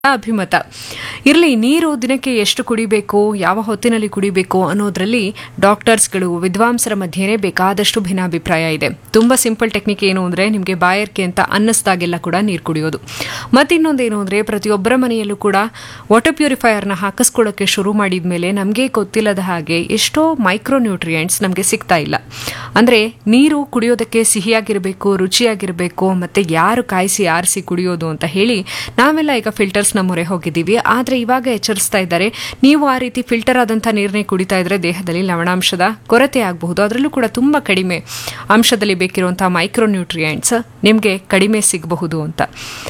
ಅಭಿಮತ ಇರಲಿ ನೀರು ದಿನಕ್ಕೆ ಎಷ್ಟು ಕುಡಿಬೇಕು ಯಾವ ಹೊತ್ತಿನಲ್ಲಿ ಕುಡಿಬೇಕು ಅನ್ನೋದ್ರಲ್ಲಿ ಡಾಕ್ಟರ್ಸ್ಗಳು ವಿದ್ವಾಂಸರ ಮಧ್ಯೆನೇ ಬೇಕಾದಷ್ಟು ಭಿನ್ನಾಭಿಪ್ರಾಯ ಇದೆ ತುಂಬ ಸಿಂಪಲ್ ಟೆಕ್ನಿಕ್ ಏನು ಅಂದರೆ ನಿಮಗೆ ಬಾಯರ್ಕೆ ಅಂತ ಅನ್ನಿಸ್ದಾಗೆಲ್ಲ ಕೂಡ ನೀರು ಕುಡಿಯೋದು ಮತ್ತಿನ್ನೊಂದೇನು ಅಂದರೆ ಪ್ರತಿಯೊಬ್ಬರ ಮನೆಯಲ್ಲೂ ಕೂಡ ವಾಟರ್ ಪ್ಯೂರಿಫೈಯರ್ನ ಹಾಕಿಸ್ಕೊಳ್ಳೋಕ್ಕೆ ಶುರು ಮಾಡಿದ ಮೇಲೆ ನಮಗೆ ಗೊತ್ತಿಲ್ಲದ ಹಾಗೆ ಎಷ್ಟೋ ಮೈಕ್ರೋ ನ್ಯೂಟ್ರಿಯೆಂಟ್ಸ್ ನಮಗೆ ಸಿಗ್ತಾ ಇಲ್ಲ ಅಂದರೆ ನೀರು ಕುಡಿಯೋದಕ್ಕೆ ಸಿಹಿಯಾಗಿರಬೇಕು ರುಚಿಯಾಗಿರಬೇಕು ಮತ್ತು ಯಾರು ಕಾಯಿಸಿ ಆರಿಸಿ ಕುಡಿಯೋದು ಅಂತ ಹೇಳಿ ನಾವೆಲ್ಲ ಈಗ ಫಿಲ್ಟರ್ಸ್ನ ಮೊರೆ ಹೋಗಿದ್ದೀವಿ ಆದರೆ ಇವಾಗ ಎಚ್ಚರಿಸ್ತಾ ಇದ್ದಾರೆ ನೀವು ಆ ರೀತಿ ಫಿಲ್ಟರ್ ಆದಂಥ ನೀರನ್ನೇ ಕುಡಿತಾ ಇದ್ರೆ ದೇಹದಲ್ಲಿ ಲವಣಾಂಶದ ಕೊರತೆ ಆಗಬಹುದು ಅದರಲ್ಲೂ ಕೂಡ ತುಂಬ ಕಡಿಮೆ ಅಂಶದಲ್ಲಿ ಬೇಕಿರುವಂಥ ಮೈಕ್ರೋ ನ್ಯೂಟ್ರಿಯೆಂಟ್ಸ್ ನಿಮಗೆ ಕಡಿಮೆ ಸಿಗಬಹುದು ಅಂತ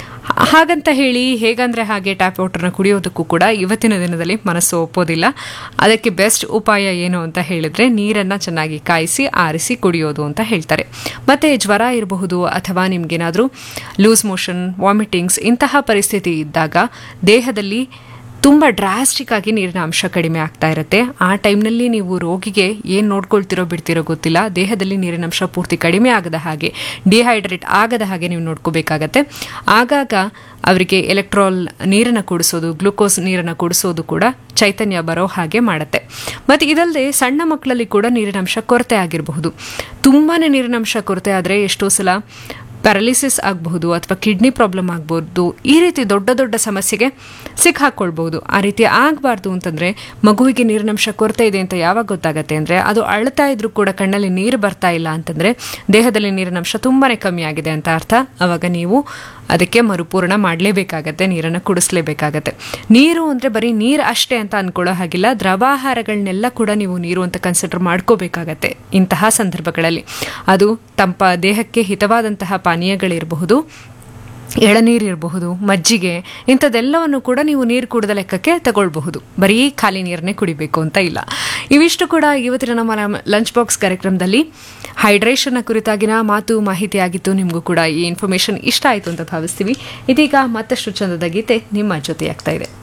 ಹಾಗಂತ ಹೇಳಿ ಹೇಗಂದ್ರೆ ಹಾಗೆ ಟ್ಯಾಪ್ ವಾಟರ್ನ ಕುಡಿಯೋದಕ್ಕೂ ಕೂಡ ಇವತ್ತಿನ ದಿನದಲ್ಲಿ ಮನಸ್ಸು ಒಪ್ಪೋದಿಲ್ಲ ಅದಕ್ಕೆ ಬೆಸ್ಟ್ ಉಪಾಯ ಏನು ಅಂತ ಹೇಳಿದ್ರೆ ನೀರನ್ನು ಚೆನ್ನಾಗಿ ಕಾಯಿಸಿ ಆರಿಸಿ ಕುಡಿಯೋದು ಅಂತ ಹೇಳ್ತಾರೆ ಮತ್ತೆ ಜ್ವರ ಇರಬಹುದು ಅಥವಾ ನಿಮ್ಗೇನಾದರೂ ಲೂಸ್ ಮೋಷನ್ ವಾಮಿಟಿಂಗ್ಸ್ ಇಂತಹ ಪರಿಸ್ಥಿತಿ ಇದ್ದಾಗ ದೇಹದಲ್ಲಿ ತುಂಬ ಡ್ರಾಸ್ಟಿಕ್ ಆಗಿ ನೀರಿನ ಅಂಶ ಕಡಿಮೆ ಆಗ್ತಾ ಇರುತ್ತೆ ಆ ಟೈಮ್ನಲ್ಲಿ ನೀವು ರೋಗಿಗೆ ಏನು ನೋಡ್ಕೊಳ್ತಿರೋ ಬಿಡ್ತಿರೋ ಗೊತ್ತಿಲ್ಲ ದೇಹದಲ್ಲಿ ನೀರಿನ ಅಂಶ ಪೂರ್ತಿ ಕಡಿಮೆ ಆಗದ ಹಾಗೆ ಡಿಹೈಡ್ರೇಟ್ ಆಗದ ಹಾಗೆ ನೀವು ನೋಡ್ಕೋಬೇಕಾಗತ್ತೆ ಆಗಾಗ ಅವರಿಗೆ ಎಲೆಕ್ಟ್ರಾಲ್ ನೀರನ್ನು ಕುಡಿಸೋದು ಗ್ಲೂಕೋಸ್ ನೀರನ್ನು ಕುಡಿಸೋದು ಕೂಡ ಚೈತನ್ಯ ಬರೋ ಹಾಗೆ ಮಾಡುತ್ತೆ ಮತ್ತು ಇದಲ್ಲದೆ ಸಣ್ಣ ಮಕ್ಕಳಲ್ಲಿ ಕೂಡ ನೀರಿನ ಅಂಶ ಕೊರತೆ ಆಗಿರಬಹುದು ತುಂಬಾ ನೀರಿನ ಅಂಶ ಕೊರತೆ ಆದರೆ ಎಷ್ಟೋ ಸಲ ಪ್ಯಾರಲಿಸಿಸ್ ಆಗಬಹುದು ಅಥವಾ ಕಿಡ್ನಿ ಪ್ರಾಬ್ಲಮ್ ಆಗ್ಬೋದು ಈ ರೀತಿ ದೊಡ್ಡ ದೊಡ್ಡ ಸಮಸ್ಯೆಗೆ ಸಿಕ್ಕಾಕೊಳ್ಬಹುದು ಆ ರೀತಿ ಆಗಬಾರ್ದು ಅಂತಂದರೆ ಮಗುವಿಗೆ ನೀರಿನಂಶ ಕೊರತೆ ಇದೆ ಅಂತ ಯಾವಾಗ ಗೊತ್ತಾಗತ್ತೆ ಅಂದರೆ ಅದು ಅಳ್ತಾ ಇದ್ರೂ ಕೂಡ ಕಣ್ಣಲ್ಲಿ ನೀರು ಬರ್ತಾ ಇಲ್ಲ ಅಂತಂದರೆ ದೇಹದಲ್ಲಿ ನೀರಿನಂಶ ತುಂಬಾ ಕಮ್ಮಿ ಆಗಿದೆ ಅಂತ ಅರ್ಥ ಆವಾಗ ನೀವು ಅದಕ್ಕೆ ಮರುಪೂರ್ಣ ಮಾಡಲೇಬೇಕಾಗತ್ತೆ ನೀರನ್ನು ಕುಡಿಸ್ಲೇಬೇಕಾಗತ್ತೆ ನೀರು ಅಂದರೆ ಬರೀ ನೀರು ಅಷ್ಟೇ ಅಂತ ಅನ್ಕೊಳ್ಳೋ ಹಾಗಿಲ್ಲ ದ್ರವಾಹಾರಗಳನ್ನೆಲ್ಲ ಕೂಡ ನೀವು ನೀರು ಅಂತ ಕನ್ಸಿಡರ್ ಮಾಡ್ಕೋಬೇಕಾಗತ್ತೆ ಇಂತಹ ಸಂದರ್ಭಗಳಲ್ಲಿ ಅದು ತಂಪ ದೇಹಕ್ಕೆ ಹಿತವಾದಂತಹ ಪಾನೀಯಗಳಿರಬಹುದು ಎಳನೀರಿರಬಹುದು ಮಜ್ಜಿಗೆ ಇಂಥದ್ದೆಲ್ಲವನ್ನು ಕೂಡ ನೀವು ನೀರು ಕುಡಿದ ಲೆಕ್ಕಕ್ಕೆ ತಗೊಳ್ಬಹುದು ಬರೀ ಖಾಲಿ ನೀರನ್ನೇ ಕುಡಿಬೇಕು ಅಂತ ಇಲ್ಲ ಇವಿಷ್ಟು ಕೂಡ ಇವತ್ತಿನ ನಮ್ಮ ಲಂಚ್ ಬಾಕ್ಸ್ ಕಾರ್ಯಕ್ರಮದಲ್ಲಿ ಹೈಡ್ರೇಷನ್ನ ಕುರಿತಾಗಿನ ಮಾತು ಮಾಹಿತಿ ಆಗಿತ್ತು ನಿಮಗೂ ಕೂಡ ಈ ಇನ್ಫಾರ್ಮೇಷನ್ ಇಷ್ಟ ಆಯಿತು ಅಂತ ಭಾವಿಸ್ತೀವಿ ಇದೀಗ ಮತ್ತಷ್ಟು ಚಂದದ ಗೀತೆ ನಿಮ್ಮ ಜೊತೆಯಾಗ್ತಾ ಇದೆ